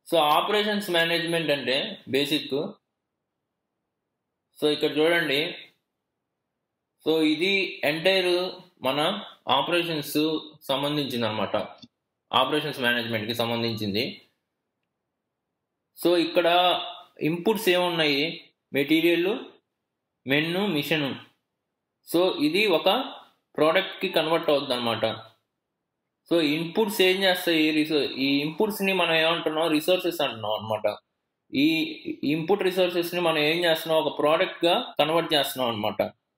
so operations management అంటే basic so ఇక్కడ చూడండి సో ఇది ఎంటైర్ మన ఆపరేషన్స్ సంబంధించింది అనమాట ఆపరేషన్స్ మేనేజ్మెంట్కి సంబంధించింది సో ఇక్కడ ఇన్పుట్స్ ఏమున్నాయి మెటీరియల్ మెన్ను మిషను సో ఇది ఒక ప్రోడక్ట్కి కన్వర్ట్ అవుతుంది అనమాట సో ఇన్పుట్స్ ఏం చేస్తాయి రిసో ఈ ఇన్పుట్స్ని మనం ఏమంటున్నాం రిసోర్సెస్ అంటున్నాం అనమాట ఈ ఇన్పుట్ రిసోర్సెస్ని మనం ఏం చేస్తున్నాం ఒక ప్రోడక్ట్గా కన్వర్ట్ చేస్తున్నాం అనమాట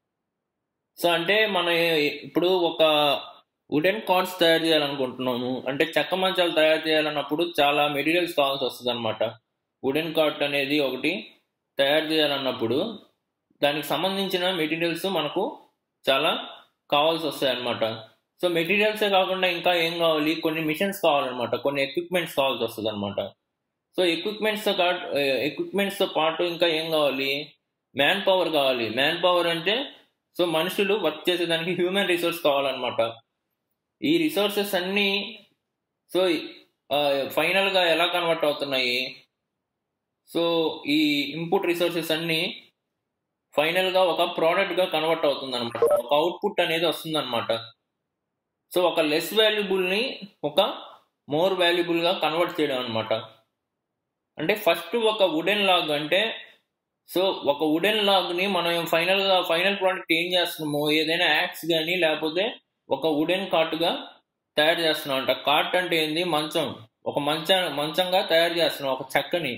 సో అంటే మనం ఇప్పుడు ఒక వుడెన్ కార్డ్స్ తయారు చేయాలనుకుంటున్నాము అంటే చెక్క మంచాలు తయారు చేయాలన్నప్పుడు చాలా మెటీరియల్స్ కావాల్సి వస్తుంది అనమాట వుడెన్ కార్ట్ అనేది ఒకటి తయారు చేయాలన్నప్పుడు దానికి సంబంధించిన మెటీరియల్స్ మనకు చాలా కావాల్సి వస్తాయి అనమాట సో మెటీరియల్సే కాకుండా ఇంకా ఏం కావాలి కొన్ని మిషన్స్ కావాలన్నమాట కొన్ని ఎక్విప్మెంట్స్ కావాల్సి వస్తుంది అనమాట సో ఎక్విప్మెంట్స్తో కాట్ ఎక్విప్మెంట్స్తో పాటు ఇంకా ఏం కావాలి మ్యాన్ పవర్ కావాలి మ్యాన్ పవర్ అంటే సో మనుషులు వర్క్ చేసేదానికి హ్యూమన్ రిసోర్స్ కావాలన్నమాట ఈ రిసోర్సెస్ అన్నీ సో ఫైనల్గా ఎలా కన్వర్ట్ అవుతున్నాయి సో ఈ ఇన్పుట్ రిసోర్సెస్ అన్నీ ఫైనల్గా ఒక ప్రోడక్ట్గా కన్వర్ట్ అవుతుంది అనమాట ఒక అవుట్పుట్ అనేది వస్తుంది అనమాట సో ఒక లెస్ వాల్యుబుల్ని ఒక మోర్ వాల్యుబుల్గా కన్వర్ట్ చేయడం అనమాట అంటే ఫస్ట్ ఒక వుడెన్ లాగ్ అంటే సో ఒక వుడెన్ లాగ్ని మనం ఫైనల్గా ఫైనల్ ప్రోడక్ట్ ఏం చేస్తున్నామో ఏదైనా యాక్స్ కానీ లేకపోతే ఒక వుడెన్ కార్ట్గా తయారు చేస్తున్నాం అంట కార్ట్ అంటే ఏంది మంచం ఒక మంచ మంచంగా తయారు చేస్తున్నాం ఒక చెక్కని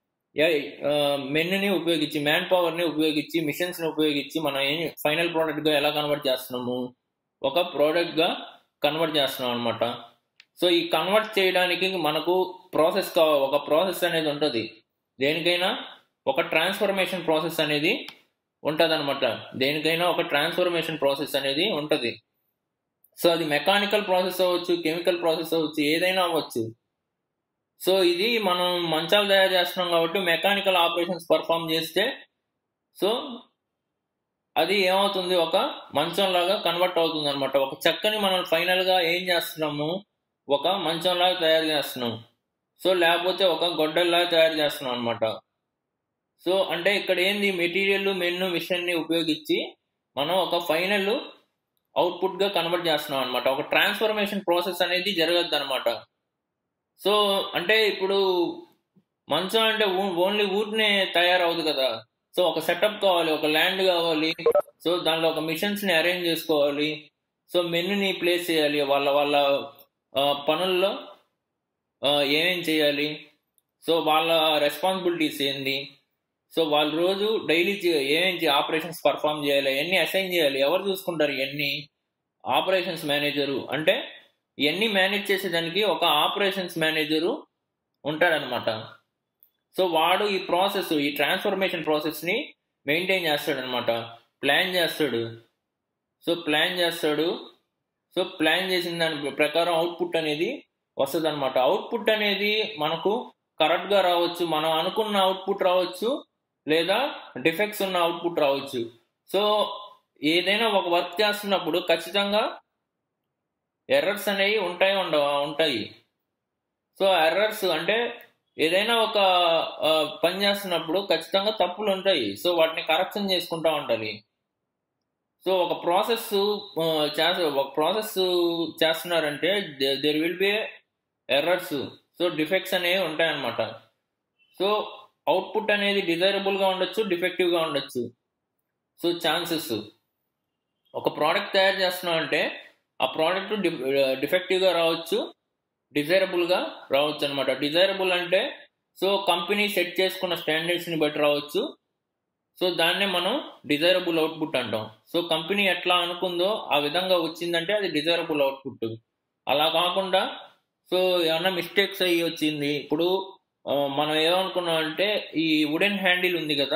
మెన్నుని ఉపయోగించి మ్యాన్ పవర్ని ఉపయోగించి మిషన్స్ని ఉపయోగించి మనం ఏం ఫైనల్ ప్రోడక్ట్గా ఎలా కన్వర్ట్ చేస్తున్నాము ఒక ప్రోడక్ట్గా కన్వర్ట్ చేస్తున్నాం అనమాట సో ఈ కన్వర్ట్ చేయడానికి మనకు ప్రాసెస్ కా ఒక ప్రాసెస్ అనేది ఉంటుంది దేనికైనా ఒక ట్రాన్స్ఫర్మేషన్ ప్రాసెస్ అనేది ఉంటుంది అనమాట దేనికైనా ఒక ట్రాన్స్ఫర్మేషన్ ప్రాసెస్ అనేది ఉంటుంది సో అది మెకానికల్ ప్రాసెస్ అవ్వచ్చు కెమికల్ ప్రాసెస్ అవ్వచ్చు ఏదైనా అవ్వచ్చు సో ఇది మనం మంచాలు తయారు చేస్తున్నాం కాబట్టి మెకానికల్ ఆపరేషన్స్ పర్ఫామ్ చేస్తే సో అది ఏమవుతుంది ఒక మంచం లాగా కన్వర్ట్ అవుతుంది అనమాట ఒక చెక్కని మనం ఫైనల్గా ఏం చేస్తున్నాము ఒక మంచంలాగా తయారు చేస్తున్నాం సో లేకపోతే ఒక గొడ్డల్లాగా తయారు చేస్తున్నాం అనమాట సో అంటే ఇక్కడ ఏంది మెటీరియల్ మెన్ను మిషన్ని ఉపయోగించి మనం ఒక ఫైనల్ అవుట్పుట్గా కన్వర్ట్ చేస్తున్నాం అనమాట ఒక ట్రాన్స్ఫర్మేషన్ ప్రాసెస్ అనేది జరగద్దు అనమాట సో అంటే ఇప్పుడు మంచం అంటే ఓన్లీ ఊరినే తయారవుదు కదా సో ఒక సెటప్ కావాలి ఒక ల్యాండ్ కావాలి సో దానిలో ఒక మిషన్స్ని అరేంజ్ చేసుకోవాలి సో మెన్నుని ప్లేస్ చేయాలి వాళ్ళ వాళ్ళ పనుల్లో ఏమేం చేయాలి సో వాళ్ళ రెస్పాన్సిబిలిటీస్ ఏంది సో వాళ్ళు రోజు డైలీ ఏమేం ఆపరేషన్స్ పర్ఫామ్ చేయాలి ఎన్ని అసైన్ చేయాలి ఎవరు చూసుకుంటారు ఇవన్నీ ఆపరేషన్స్ మేనేజరు అంటే ఇవన్నీ మేనేజ్ చేసేదానికి ఒక ఆపరేషన్స్ మేనేజరు ఉంటాడనమాట సో వాడు ఈ ప్రాసెస్ ఈ ట్రాన్స్ఫర్మేషన్ ప్రాసెస్ని మెయింటైన్ చేస్తాడనమాట ప్లాన్ చేస్తాడు సో ప్లాన్ చేస్తాడు సో ప్లాన్ చేసిన దాని ప్రకారం అవుట్పుట్ అనేది వస్తుంది అనమాట అవుట్పుట్ అనేది మనకు కరెక్ట్గా రావచ్చు మనం అనుకున్న అవుట్పుట్ రావచ్చు లేదా డిఫెక్ట్స్ ఉన్న అవుట్పుట్ రావచ్చు సో ఏదైనా ఒక వర్క్ చేస్తున్నప్పుడు ఖచ్చితంగా ఎర్రర్స్ అనేవి ఉంటాయి ఉండ ఉంటాయి సో ఎర్రర్స్ అంటే ఏదైనా ఒక పని చేస్తున్నప్పుడు ఖచ్చితంగా తప్పులు ఉంటాయి సో వాటిని కరెక్షన్ చేసుకుంటూ ఉండాలి సో ఒక ప్రాసెస్ చేసే ఒక ప్రాసెస్ చేస్తున్నారంటే there will be errors so defects అనేవి ఉంటాయన్నమాట సో అవుట్పుట్ అనేది డిజైరబుల్గా ఉండొచ్చు డిఫెక్టివ్గా ఉండొచ్చు సో ఛాన్సెస్ ఒక ప్రోడక్ట్ తయారు చేస్తున్నాం అంటే ఆ ప్రోడక్ట్ డిఫెక్టివ్గా రావచ్చు డిజైరబుల్గా రావచ్చు అనమాట డిజైరబుల్ అంటే సో కంపెనీ సెట్ చేసుకున్న స్టాండర్డ్స్ని బట్టి రావచ్చు సో దాన్నే మనం డిజైరబుల్ అవుట్పుట్ అంటాం సో కంపెనీ ఎట్లా అనుకుందో ఆ విధంగా వచ్చిందంటే అది డిజైరబుల్ అవుట్పుట్ అలా కాకుండా సో ఏమన్నా మిస్టేక్స్ అయ్యి వచ్చింది ఇప్పుడు మనం ఏమనుకున్నాం అంటే ఈ వుడెన్ హ్యాండిల్ ఉంది కదా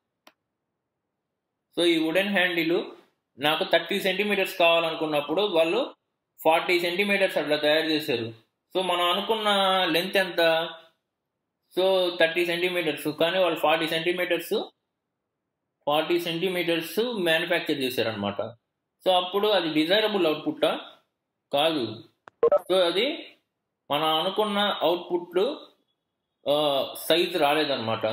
సో ఈ వుడెన్ హ్యాండిల్ నాకు థర్టీ సెంటీమీటర్స్ కావాలనుకున్నప్పుడు వాళ్ళు ఫార్టీ సెంటీమీటర్స్ అట్లా తయారు చేశారు సో మనం అనుకున్న లెంత్ ఎంత సో థర్టీ సెంటీమీటర్స్ కానీ వాళ్ళు forty centimetres forty centimetres manufacture చేశారనమాట సో అప్పుడు అది డిజైరబుల్ అవుట్పుట్టా కాదు సో అది మనం అనుకున్న అవుట్పుట్ సైజ్ రాలేదన్నమాట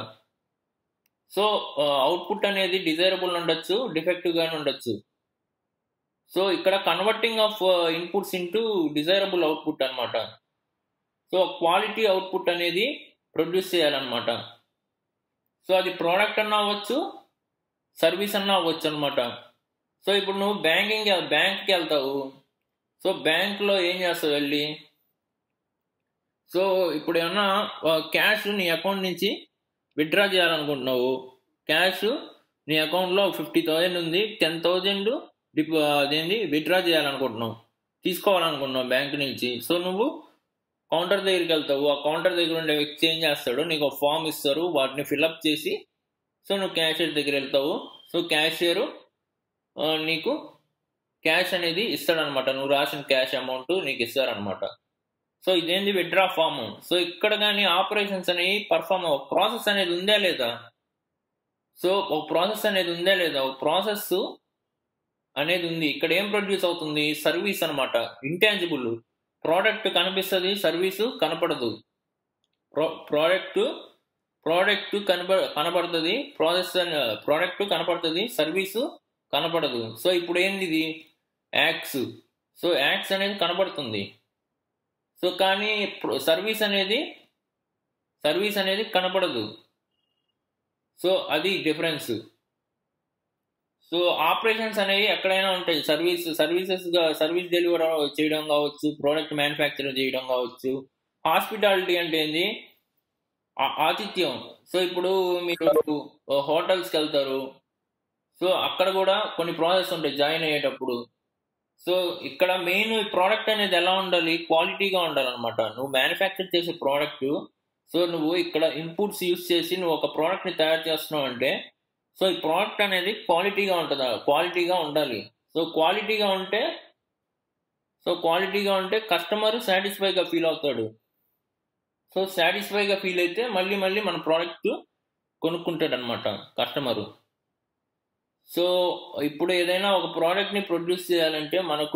సో అవుట్పుట్ అనేది డిజైరబుల్ ఉండొచ్చు డిఫెక్టివ్ గానే ఉండొచ్చు సో ఇక్కడ converting of inputs into desirable output అనమాట సో క్వాలిటీ అవుట్పుట్ అనేది ప్రొడ్యూస్ చేయాలన్నమాట సో అది ప్రోడక్ట్ అన్నా అవ్వచ్చు సర్వీస్ అన్నా అవ్వచ్చు అనమాట సో ఇప్పుడు నువ్వు బ్యాంకింగ్ బ్యాంక్కి వెళ్తావు సో బ్యాంక్లో ఏం చేస్తావు వెళ్ళి సో ఇప్పుడు ఏమన్నా క్యాష్ నీ అకౌంట్ నుంచి విత్డ్రా చేయాలనుకుంటున్నావు క్యాష్ నీ అకౌంట్లో ఫిఫ్టీ థౌజండ్ ఉంది టెన్ థౌజండ్ డిపో అదేంటి విత్డ్రా చేయాలనుకుంటున్నావు తీసుకోవాలనుకుంటున్నావు బ్యాంక్ నుంచి సో నువ్వు కౌంటర్ దగ్గరికి వెళ్తావు ఆ కౌంటర్ దగ్గర ఉండే వ్యక్తి ఏం చేస్తాడు నీకు ఒక ఫామ్ ఇస్తారు వాటిని ఫిల్అప్ చేసి సో నువ్వు క్యాషియర్ దగ్గర వెళ్తావు సో క్యాషియర్ నీకు క్యాష్ అనేది ఇస్తాడనమాట నువ్వు రాసిన క్యాష్ అమౌంట్ నీకు ఇస్తారనమాట సో ఇదేంది విత్డ్రా ఫామ్ సో ఇక్కడ కానీ ఆపరేషన్స్ అనేవి పర్ఫామ్ ప్రాసెస్ అనేది ఉందా లేదా సో ఒక ప్రాసెస్ అనేది ఉందా లేదా ఒక ప్రాసెస్ అనేది ఉంది ఇక్కడ ఏం ప్రొడ్యూస్ అవుతుంది సర్వీస్ అనమాట ఇంటాంజిబుల్ ప్రోడక్ట్ కనిపిస్తుంది సర్వీసు కనపడదు ప్రో ప్రోడక్ట్ ప్రోడక్ట్ కనప కనపడుతుంది ప్రాసెస్ ప్రోడక్ట్ కనపడుతుంది సర్వీసు కనపడదు సో ఇప్పుడు ఏంది ఇది యాక్స్ సో యాక్స్ అనేది కనపడుతుంది సో కానీ సర్వీస్ అనేది సర్వీస్ అనేది కనపడదు సో అది డిఫరెన్స్ సో ఆపరేషన్స్ అనేవి ఎక్కడైనా ఉంటాయి సర్వీస్ సర్వీసెస్ సర్వీస్ డెలివరీ చేయడం కావచ్చు ప్రోడక్ట్ మ్యానుఫ్యాక్చర్ చేయడం కావచ్చు హాస్పిటాలిటీ అంటే ఏంది ఆతిథ్యం సో ఇప్పుడు మీరు హోటల్స్కి వెళ్తారు సో అక్కడ కూడా కొన్ని ప్రాసెస్ ఉంటాయి జాయిన్ అయ్యేటప్పుడు సో ఇక్కడ మెయిన్ ప్రోడక్ట్ అనేది ఎలా ఉండాలి క్వాలిటీగా ఉండాలన్నమాట నువ్వు మ్యానుఫ్యాక్చర్ చేసే ప్రోడక్ట్ సో నువ్వు ఇక్కడ ఇన్పుట్స్ యూస్ చేసి నువ్వు ఒక ప్రోడక్ట్ని తయారు చేస్తున్నావు అంటే సో ఈ ప్రోడక్ట్ అనేది క్వాలిటీగా ఉంటుందా క్వాలిటీగా ఉండాలి సో క్వాలిటీగా ఉంటే సో క్వాలిటీగా ఉంటే కస్టమర్ సాటిస్ఫైగా ఫీల్ అవుతాడు సో సాటిస్ఫైగా ఫీల్ అయితే మళ్ళీ మళ్ళీ మన ప్రోడక్ట్ కొనుక్కుంటాడు అనమాట కస్టమరు సో ఇప్పుడు ఏదైనా ఒక ప్రోడక్ట్ని ప్రొడ్యూస్ చేయాలంటే మనకు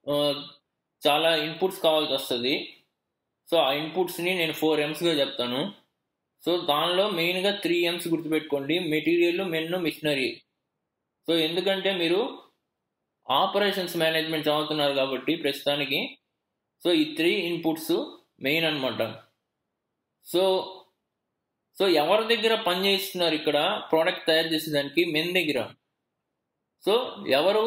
చాలా ఇన్పుట్స్ కావాల్సి వస్తుంది సో ఆ ఇన్పుట్స్ని నేను ఫోర్ ఎంస్గా చెప్తాను సో దానిలో మెయిన్గా త్రీ ఎమ్స్ గుర్తుపెట్టుకోండి మెటీరియల్ మెన్ను మిషనరీ సో ఎందుకంటే మీరు ఆపరేషన్స్ మేనేజ్మెంట్ చదువుతున్నారు కాబట్టి ప్రస్తుతానికి సో ఈ త్రీ ఇన్పుట్స్ మెయిన్ అనమాట సో సో ఎవరి దగ్గర పని చేస్తున్నారు ఇక్కడ ప్రోడక్ట్ తయారు చేసేదానికి మెన్ దగ్గర సో ఎవరు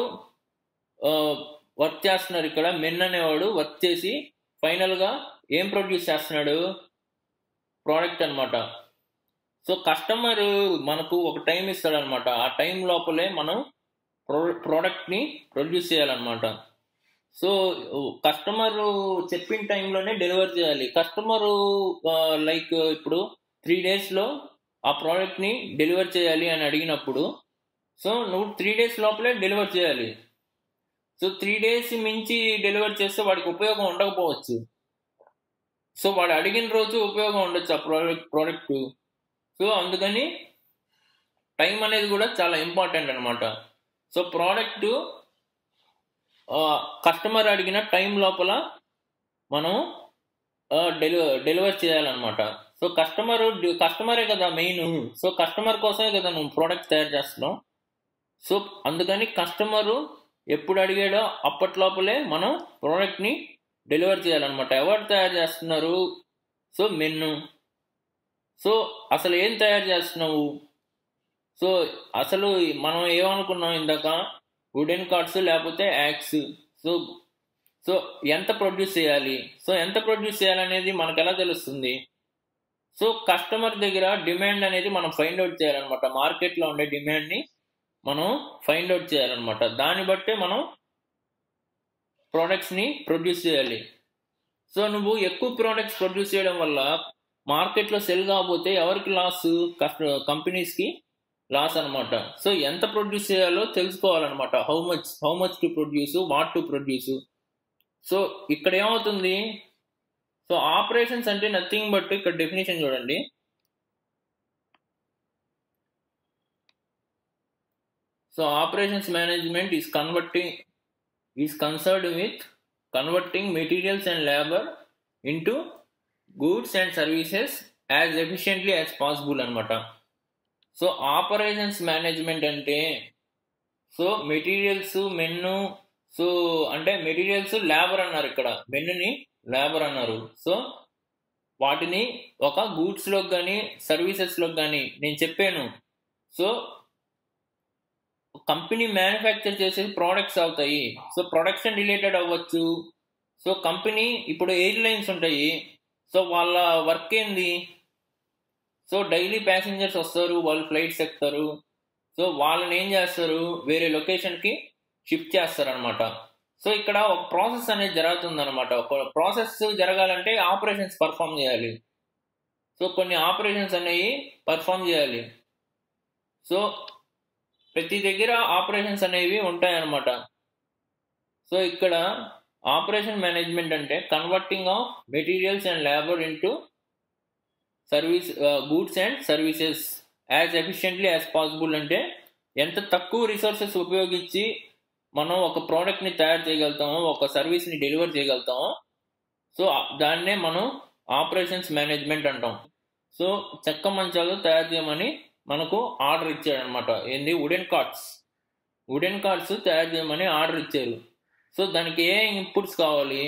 వర్క్ చేస్తున్నారు ఇక్కడ మెన్ అనేవాడు వర్క్ చేసి ఫైనల్గా ఏం ప్రొడ్యూస్ చేస్తున్నాడు ప్రోడక్ట్ అనమాట సో కస్టమర్ మనకు ఒక టైం ఇస్తాడనమాట ఆ టైం లోపలే మనం ప్రో ప్రోడక్ట్ని ప్రొడ్యూస్ చేయాలన్నమాట సో కస్టమర్ చెప్పిన టైంలోనే డెలివర్ చేయాలి కస్టమరు లైక్ ఇప్పుడు త్రీ డేస్లో ఆ ప్రోడక్ట్ని డెలివర్ చేయాలి అని అడిగినప్పుడు సో నువ్వు త్రీ డేస్ లోపలే డెలివర్ చేయాలి సో త్రీ డేస్ మించి డెలివర్ చేస్తే వాడికి ఉపయోగం ఉండకపోవచ్చు సో వాడు అడిగిన రోజు ఉపయోగం ఉండొచ్చు ఆ ప్రోడక్ట్ ప్రోడక్ట్ సో అందుకని టైం అనేది కూడా చాలా ఇంపార్టెంట్ అనమాట సో ప్రోడక్ట్ కస్టమర్ అడిగిన టైం లోపల మనం డెలివర్ డెలివర్ చేయాలన్నమాట సో కస్టమర్ కస్టమరే కదా మెయిన్ సో కస్టమర్ కోసమే కదా నువ్వు ప్రోడక్ట్ తయారు చేస్తున్నావు సో అందుకని కస్టమరు ఎప్పుడు అడిగాడో అప్పటి లోపలే మనం ప్రోడక్ట్ని డెలివర్ చేయాలన్నమాట ఎవరు తయారు చేస్తున్నారు సో మెన్ను సో అసలు ఏం తయారు చేస్తున్నావు సో అసలు మనం ఏమనుకున్నాం ఇందాక వుడెన్ కార్డ్స్ లేకపోతే యాక్స్ సో సో ఎంత ప్రొడ్యూస్ చేయాలి సో ఎంత ప్రొడ్యూస్ చేయాలనేది మనకు ఎలా తెలుస్తుంది సో కస్టమర్ దగ్గర డిమాండ్ అనేది మనం ఫైండ్ అవుట్ చేయాలన్నమాట మార్కెట్లో ఉండే డిమాండ్ని మనం ఫైండ్ అవుట్ చేయాలన్నమాట దాన్ని బట్టే మనం ప్రోడక్ట్స్ని ప్రొడ్యూస్ చేయాలి సో నువ్వు ఎక్కువ ప్రోడక్ట్స్ ప్రొడ్యూస్ చేయడం వల్ల మార్కెట్లో సెల్ కాకపోతే ఎవరికి లాస్ కంపెనీస్కి లాస్ అనమాట సో ఎంత ప్రొడ్యూస్ చేయాలో తెలుసుకోవాలన్నమాట how much how much to produce what to produce so ఇక్కడ ఏమవుతుంది సో ఆపరేషన్స్ అంటే నథింగ్ బట్ ఇక్కడ డెఫినేషన్ చూడండి so operations management is converting is concerned with converting materials and labour into goods and services as efficiently as possible అనమాట so operations management అంటే so materials men so అంటే materials labour అన్నారు ఇక్కడ మెన్నుని labour అన్నారు so వాటిని ఒక గూడ్స్లోకి కానీ సర్వీసెస్లోకి కానీ నేను చెప్పాను సో కంపెనీ మ్యానుఫ్యాక్చర్ చేసే ప్రోడక్ట్స్ అవుతాయి సో ప్రొడక్షన్ రిలేటెడ్ అవ్వచ్చు సో కంపెనీ ఇప్పుడు ఎయిర్లైన్స్ ఉంటాయి సో వాళ్ళ వర్క్ ఏంది సో డైలీ ప్యాసింజర్స్ వస్తారు వాళ్ళు ఫ్లైట్స్ ఎక్కుతారు సో వాళ్ళని ఏం చేస్తారు వేరే లొకేషన్కి షిఫ్ట్ చేస్తారు అనమాట సో ఇక్కడ ఒక ప్రాసెస్ అనేది జరుగుతుంది అనమాట ఒక ప్రాసెస్ జరగాలంటే ఆపరేషన్స్ పర్ఫామ్ చేయాలి సో కొన్ని ఆపరేషన్స్ అనేవి పర్ఫామ్ చేయాలి సో ప్రతి దగ్గర ఆపరేషన్స్ అనేవి ఉంటాయన్నమాట సో ఇక్కడ ఆపరేషన్ మేనేజ్మెంట్ అంటే converting of materials and labour into service goods and services as efficiently as possible అంటే ఎంత తక్కువ రిసోర్సెస్ ఉపయోగించి మనం ఒక ప్రోడక్ట్ని తయారు చేయగలుగుతామో ఒక సర్వీస్ని డెలివర్ చేయగలుగుతామో సో దాన్నే మనం ఆపరేషన్స్ మేనేజ్మెంట్ అంటాం సో చెక్క మంచాలు తయారు చేయమని మనకు ఆర్డర్ ఇచ్చాడు అనమాట ఏంది వుడెన్ కార్డ్స్ వుడెన్ కార్డ్స్ తయారు చేయమని ఆర్డర్ ఇచ్చారు సో దానికి ఏ ఇన్పుట్స్ కావాలి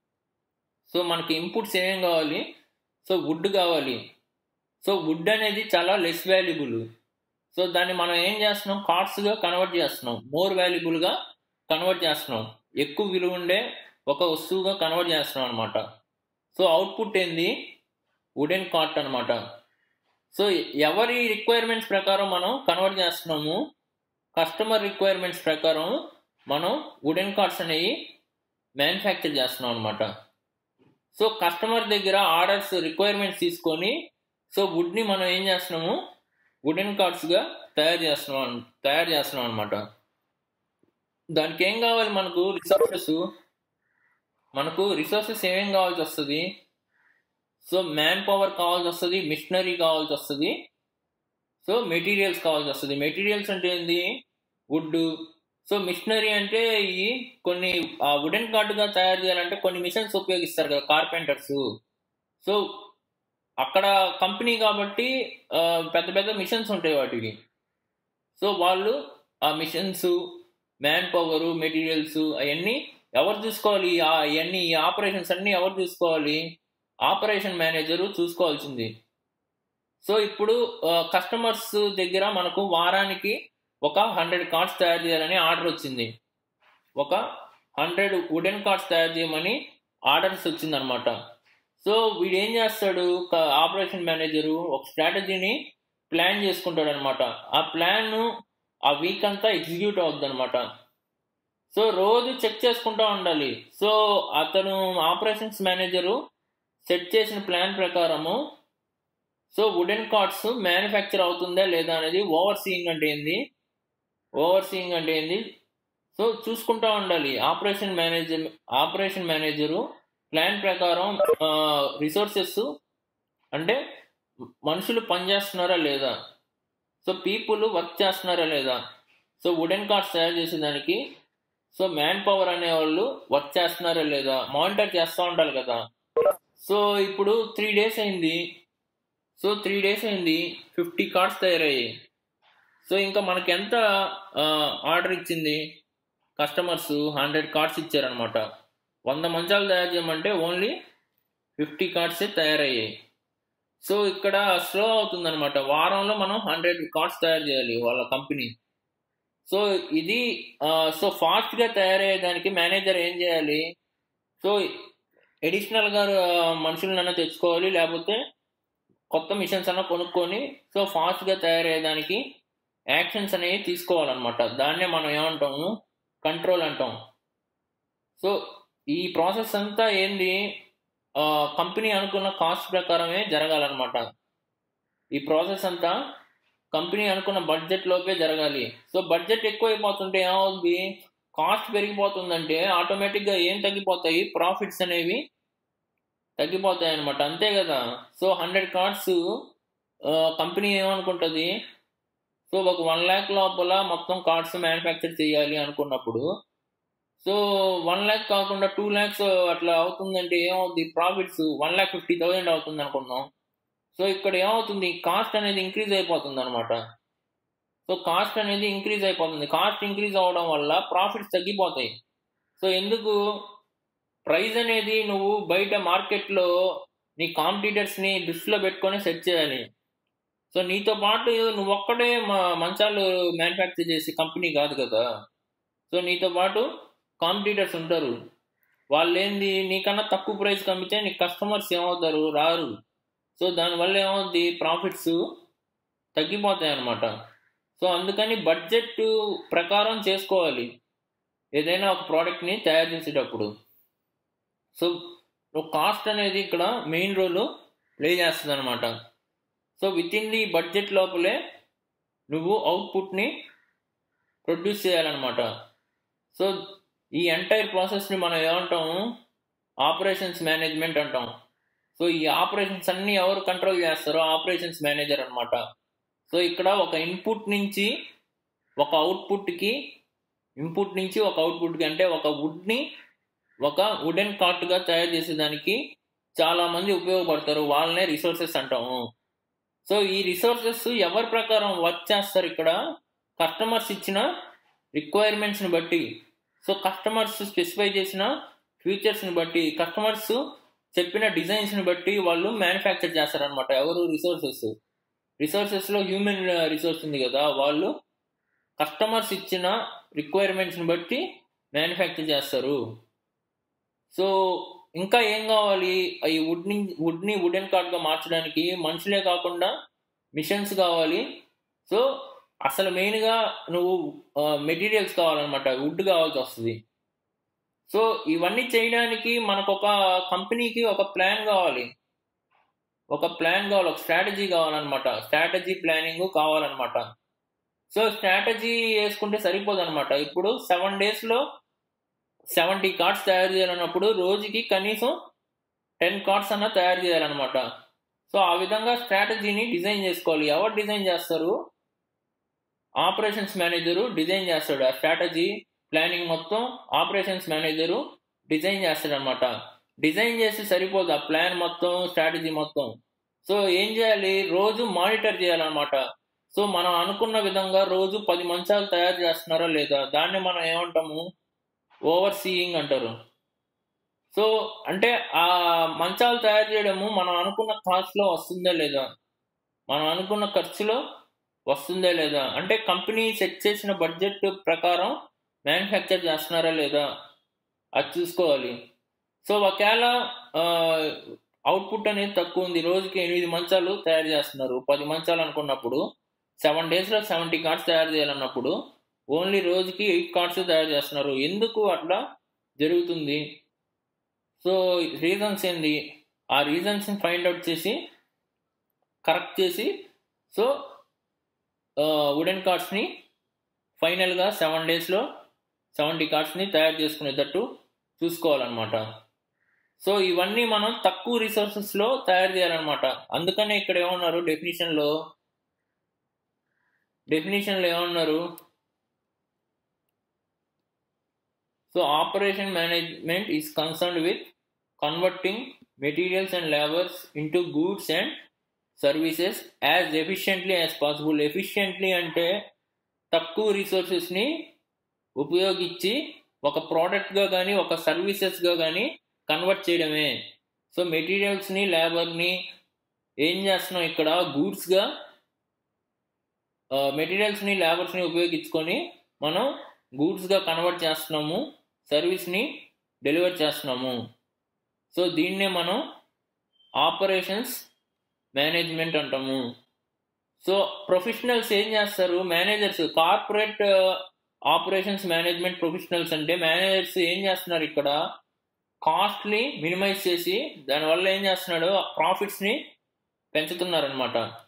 సో మనకి ఇన్పుట్స్ ఏమేం కావాలి సో వుడ్ కావాలి సో వుడ్ అనేది చాలా లెస్ వాల్యుబుల్ సో దాన్ని మనం ఏం చేస్తున్నాం కార్డ్స్గా కన్వర్ట్ చేస్తున్నాం మోర్ వాల్యుబుల్గా కన్వర్ట్ చేస్తున్నాం ఎక్కువ విలువ ఉండే ఒక వస్తువుగా కన్వర్ట్ చేస్తున్నాం అనమాట సో అవుట్పుట్ ఏంది వుడెన్ కార్ట్ అనమాట సో ఎవరి రిక్వైర్మెంట్స్ ప్రకారం మనం కన్వర్ట్ చేస్తున్నాము కస్టమర్ రిక్వైర్మెంట్స్ ప్రకారం మనం వుడెన్ కార్డ్స్ అనేవి మ్యానుఫ్యాక్చర్ చేస్తున్నాం అనమాట సో కస్టమర్ దగ్గర ఆర్డర్స్ రిక్వైర్మెంట్స్ తీసుకొని సో వుడ్ని మనం ఏం చేస్తున్నాము వుడెన్ కార్డ్స్గా తయారు చేస్తున్నాం తయారు చేస్తున్నాం అనమాట దానికి ఏం కావాలి మనకు రిసోర్సెస్ మనకు రిసోర్సెస్ ఏమేం కావాల్సి వస్తుంది సో మ్యాన్ పవర్ కావాల్సి వస్తుంది మిషనరీ కావాల్సి వస్తుంది సో మెటీరియల్స్ కావాల్సి వస్తుంది మెటీరియల్స్ అంటే ఏంది వుడ్ సో మిషనరీ అంటే ఈ కొన్ని వుడెన్ కార్డుగా తయారు చేయాలంటే కొన్ని మిషన్స్ ఉపయోగిస్తారు కదా కార్పెంటర్స్ సో అక్కడ కంపెనీ కాబట్టి పెద్ద పెద్ద మిషన్స్ ఉంటాయి వాటికి సో వాళ్ళు ఆ మిషన్స్ మ్యాన్ పవర్ మెటీరియల్స్ అవన్నీ ఎవరు చూసుకోవాలి అవన్నీ ఈ ఆపరేషన్స్ అన్నీ ఎవరు చూసుకోవాలి ఆపరేషన్ మేనేజరు చూసుకోవాల్సింది సో ఇప్పుడు కస్టమర్స్ దగ్గర మనకు వారానికి ఒక హండ్రెడ్ కార్డ్స్ తయారు చేయాలని ఆర్డర్ వచ్చింది ఒక హండ్రెడ్ వుడెన్ కార్డ్స్ తయారు చేయమని ఆర్డర్స్ వచ్చిందనమాట సో వీడు ఏం చేస్తాడు ఆపరేషన్ మేనేజరు ఒక స్ట్రాటజీని ప్లాన్ చేసుకుంటాడు అనమాట ఆ ప్లాన్ ఆ వీక్ అంతా ఎగ్జిక్యూట్ అవుద్ది అనమాట సో రోజు చెక్ చేసుకుంటూ ఉండాలి సో అతను ఆపరేషన్స్ మేనేజరు సెట్ చేసిన ప్లాన్ ప్రకారము సో వుడెన్ కార్డ్స్ మ్యానుఫ్యాక్చర్ అవుతుందా లేదా అనేది ఓవర్ సీయింగ్ అంటే ఏంది ఓవర్ సీయింగ్ అంటే ఏంది సో చూసుకుంటూ ఉండాలి operation manager operation manager plan ప్రకారం రిసోర్సెస్ అంటే మనుషులు పనిచేస్తున్నారా లేదా సో పీపుల్ వర్క్ చేస్తున్నారా లేదా సో వుడెన్ కార్డ్స్ తయారు చేసేదానికి సో మ్యాన్ పవర్ అనేవాళ్ళు వర్క్ చేస్తున్నారా లేదా మానిటర్ చేస్తూ ఉండాలి కదా సో ఇప్పుడు త్రీ డేస్ అయింది సో త్రీ డేస్ అయింది ఫిఫ్టీ కార్డ్స్ తయారయ్యాయి సో ఇంకా మనకి ఎంత ఆర్డర్ ఇచ్చింది కస్టమర్స్ హండ్రెడ్ కార్డ్స్ ఇచ్చారనమాట వంద మంచాలు తయారు చేయమంటే ఓన్లీ ఫిఫ్టీ కార్డ్సే తయారయ్యాయి సో ఇక్కడ స్లో అవుతుందన్నమాట వారంలో మనం హండ్రెడ్ కార్డ్స్ తయారు చేయాలి వాళ్ళ కంపెనీ సో ఇది సో ఫాస్ట్గా తయారయ్యేదానికి మేనేజర్ ఏం చేయాలి సో ఎడిషనల్గా మనుషులనన్నా తెచ్చుకోవాలి లేకపోతే కొత్త మిషన్స్ అన్న కొనుక్కొని సో ఫాస్ట్గా తయారయ్యేదానికి యాక్షన్స్ అనేవి తీసుకోవాలన్నమాట దాన్నే మనం ఏమంటాము కంట్రోల్ అంటాం సో ఈ ప్రాసెస్ అంతా ఏంది కంపెనీ అనుకున్న కాస్ట్ ప్రకారమే జరగాలన్నమాట ఈ ప్రాసెస్ అంతా కంపెనీ అనుకున్న బడ్జెట్ లోపే జరగాలి సో బడ్జెట్ ఎక్కువైపోతుంటే ఏమవుతుంది కాస్ట్ పెరిగిపోతుందంటే ఆటోమేటిక్గా ఏం తగ్గిపోతాయి ప్రాఫిట్స్ అనేవి తగ్గిపోతాయి అనమాట అంతే కదా సో హండ్రెడ్ కార్డ్స్ కంపెనీ ఏమనుకుంటుంది సో ఒక వన్ ల్యాక్ లోపల మొత్తం కార్డ్స్ మ్యానుఫ్యాక్చర్ చేయాలి అనుకున్నప్పుడు సో వన్ ల్యాక్ కాకుండా టూ ల్యాక్స్ అట్లా అవుతుందంటే ఏమవుతుంది profits one lakh fifty thousand అవుతుంది అనుకున్నాం సో ఇక్కడ ఏమవుతుంది కాస్ట్ అనేది ఇంక్రీజ్ అయిపోతుంది అనమాట సో కాస్ట్ అనేది ఇంక్రీజ్ అయిపోతుంది కాస్ట్ ఇంక్రీజ్ అవ్వడం వల్ల ప్రాఫిట్స్ తగ్గిపోతాయి సో ఎందుకు ప్రైస్ అనేది నువ్వు బయట మార్కెట్లో నీ కాంపిటీటర్స్ని దృష్టిలో పెట్టుకొని సెట్ చేయాలి సో నీతో పాటు నువ్వు ఒక్కడే మంచాలు మ్యానుఫ్యాక్చర్ చేసే కంపెనీ కాదు కదా సో నీతో పాటు కాంపిటీటర్స్ ఉంటారు వాళ్ళు ఏంది నీకన్నా తక్కువ ప్రైస్కి అమ్మితే నీ కస్టమర్స్ ఏమవుతారు రారు సో దానివల్ల ఏమవుద్ది ప్రాఫిట్స్ తగ్గిపోతాయి అన్నమాట సో అందుకని బడ్జెట్ ప్రకారం చేసుకోవాలి ఏదైనా ఒక ప్రోడక్ట్ని తయారు చేసేటప్పుడు సో కాస్ట్ అనేది ఇక్కడ మెయిన్ రోల్ ప్లే చేస్తుంది అనమాట so with in the budget లోపలే నువ్వు అవుట్పుట్ని ప్రొడ్యూస్ చేయాలన్నమాట సో ఈ ఎంటైర్ ప్రాసెస్ని మనం ఏమంటాము ఆపరేషన్స్ మేనేజ్మెంట్ అంటాం సో ఈ ఆపరేషన్స్ అన్నీ ఎవరు కంట్రోల్ చేస్తారో ఆపరేషన్స్ మేనేజర్ అనమాట సో ఇక్కడ ఒక ఇన్పుట్ నుంచి ఒక అవుట్పుట్కి ఇన్పుట్ నుంచి ఒక అవుట్పుట్కి అంటే ఒక వుడ్ని ఒక వుడెన్ కార్ట్గా తయారు చేసేదానికి చాలామంది ఉపయోగపడతారు వాళ్ళనే రిసోర్సెస్ అంటాము సో ఈ రిసోర్సెస్ ఎవరి ప్రకారం వర్క్ చేస్తారు ఇక్కడ కస్టమర్స్ ఇచ్చిన రిక్వైర్మెంట్స్ని బట్టి సో కస్టమర్స్ స్పెసిఫై చేసిన ఫీచర్స్ని బట్టి కస్టమర్స్ చెప్పిన డిజైన్స్ని బట్టి వాళ్ళు మ్యానుఫ్యాక్చర్ చేస్తారనమాట ఎవరు రిసోర్సెస్ రిసోర్సెస్లో హ్యూమన్ రిసోర్స్ ఉంది కదా వాళ్ళు కస్టమర్స్ ఇచ్చిన రిక్వైర్మెంట్స్ని బట్టి మ్యానుఫ్యాక్చర్ చేస్తారు సో ఇంకా ఏం కావాలి ఈ వుడ్ని వుడ్ని వుడెన్ కార్డ్గా మార్చడానికి మనుషులే కాకుండా మిషన్స్ కావాలి సో అసలు మెయిన్గా నువ్వు మెటీరియల్స్ కావాలన్నమాట వుడ్ కావాల్సి వస్తుంది సో ఇవన్నీ చేయడానికి మనకు ఒక కంపెనీకి ఒక ప్లాన్ కావాలి ఒక ప్లాన్ కావాలి ఒక స్ట్రాటజీ కావాలన్నమాట స్ట్రాటజీ ప్లానింగ్ కావాలన్నమాట సో స్ట్రాటజీ వేసుకుంటే సరిపోదు అనమాట ఇప్పుడు సెవెన్ డేస్లో సెవెంటీ కార్డ్స్ తయారు చేయాలన్నప్పుడు రోజుకి కనీసం టెన్ కార్డ్స్ అన్న తయారు చేయాలన్నమాట సో ఆ విధంగా స్ట్రాటజీని డిజైన్ చేసుకోవాలి ఎవరు డిజైన్ చేస్తారు ఆపరేషన్స్ మేనేజరు డిజైన్ చేస్తాడు ఆ స్ట్రాటజీ ప్లానింగ్ మొత్తం ఆపరేషన్స్ మేనేజరు డిజైన్ చేస్తాడు అనమాట డిజైన్ చేసి సరిపోదు ఆ ప్లాన్ మొత్తం స్ట్రాటజీ మొత్తం సో ఏం చేయాలి రోజు మానిటర్ చేయాలన్నమాట సో మనం అనుకున్న విధంగా రోజు పది మంచాలు తయారు చేస్తున్నారా లేదా దాన్ని మనం ఏమంటాము ఓవర్ సీయింగ్ అంటారు సో అంటే ఆ మంచాలు తయారు చేయడము మనం అనుకున్న కాస్ట్లో వస్తుందా లేదా మనం అనుకున్న ఖర్చులో వస్తుందా లేదా అంటే కంపెనీ సెట్ చేసిన బడ్జెట్ ప్రకారం మ్యానుఫ్యాక్చర్ చేస్తున్నారా లేదా అది చూసుకోవాలి సో ఒకవేళ అవుట్పుట్ అనేది తక్కువ ఉంది రోజుకి ఎనిమిది మంచాలు తయారు చేస్తున్నారు పది మంచాలు అనుకున్నప్పుడు సెవెన్ డేస్లో సెవెంటీ కార్డ్స్ తయారు చేయాలన్నప్పుడు ఓన్లీ రోజుకి ఎయిట్ కార్డ్స్ తయారు చేస్తున్నారు ఎందుకు అట్లా జరుగుతుంది సో రీజన్స్ ఏంది ఆ రీజన్స్ని ఫైండ్ అవుట్ చేసి కరెక్ట్ చేసి సో వుడెన్ కార్డ్స్ని ఫైనల్గా సెవెన్ డేస్లో సెవెంటీ కార్డ్స్ని తయారు చేసుకునేటట్టు చూసుకోవాలన్నమాట సో ఇవన్నీ మనం తక్కువ రిసోర్సెస్లో తయారు చేయాలన్నమాట అందుకనే ఇక్కడ ఏమన్నారు డెఫినేషన్లో డెఫినేషన్లో ఏమన్నారు so operation management is concerned with converting materials and labours into goods and services as efficiently as possible efficiently అంటే తక్కువ రిసోర్సెస్ని ఉపయోగించి ఒక ప్రోడక్ట్గా కానీ ఒక సర్వీసెస్గా కానీ కన్వర్ట్ చేయడమే సో మెటీరియల్స్ని లేబర్ని ఏం చేస్తున్నాం ఇక్కడ గూడ్స్గా మెటీరియల్స్ని లేబర్స్ని ఉపయోగించుకొని మనం గూడ్స్గా కన్వర్ట్ చేస్తున్నాము సర్వీస్ని డెలివర్ చేస్తున్నాము సో దీన్నే మనం ఆపరేషన్స్ మేనేజ్మెంట్ అంటాము సో ప్రొఫెషనల్స్ ఏం చేస్తారు managers corporate operations management professionals అంటే మేనేజర్స్ ఏం చేస్తున్నారు ఇక్కడ కాస్ట్ని మినిమైజ్ చేసి దానివల్ల ఏం చేస్తున్నాడు ప్రాఫిట్స్ని పెంచుతున్నారనమాట